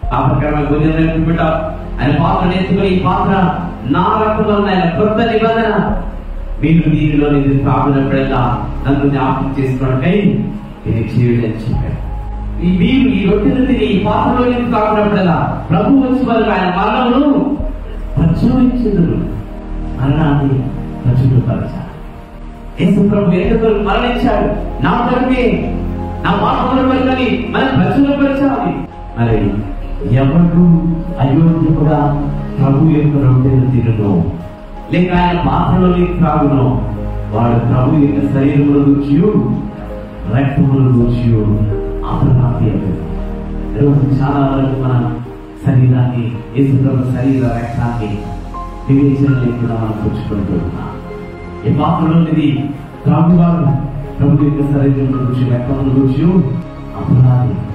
ఆ ప్రకారం భోజనం పెట్టాం ఆయన పాత్ర నేర్చుకుని ఈ పాత్ర నా రక్తం వలన ఆయన కొత్త నిబంధన మీరు దీనిలో ఇది తాగినప్పుడల్లా నన్ను జ్ఞాపకం చేసుకోవడమై ఇది చేయుడని చెప్పాడు ఈ మీరు ఈ రొట్టెలు తిని ఈ పాత్రలో ఇది తాగినప్పుడల్లా ప్రభు వచ్చి వారు ఆయన మరణమును ప్రచురించుదురు మరణాన్ని ప్రచురపరచాలి యేసు ప్రభు ఎందుకు మరణించాడు నా కొరకే నా పాపముల కొరకని మనం ప్రచురపరచాలి మరి ఎవరు అయోగ్యముగా ప్రభు యొక్క రొట్టెలు తిరును లేక ఆయన పాత్రలోని త్రాగును వాడు ప్రభు యొక్క శరీరంలో నుంచి రక్తముల నుంచి అపరాధి ఈరోజు చాలా వరకు మన శరీరాన్ని యేసు ప్రభు శరీర రక్తాన్ని వివేచన లేకుండా మనం పుచ్చుకుంటున్నాం ఈ పాత్రలోనిది త్రాగువాడు ప్రభు యొక్క శరీరంలో నుంచి రక్తముల నుంచి అపరాధి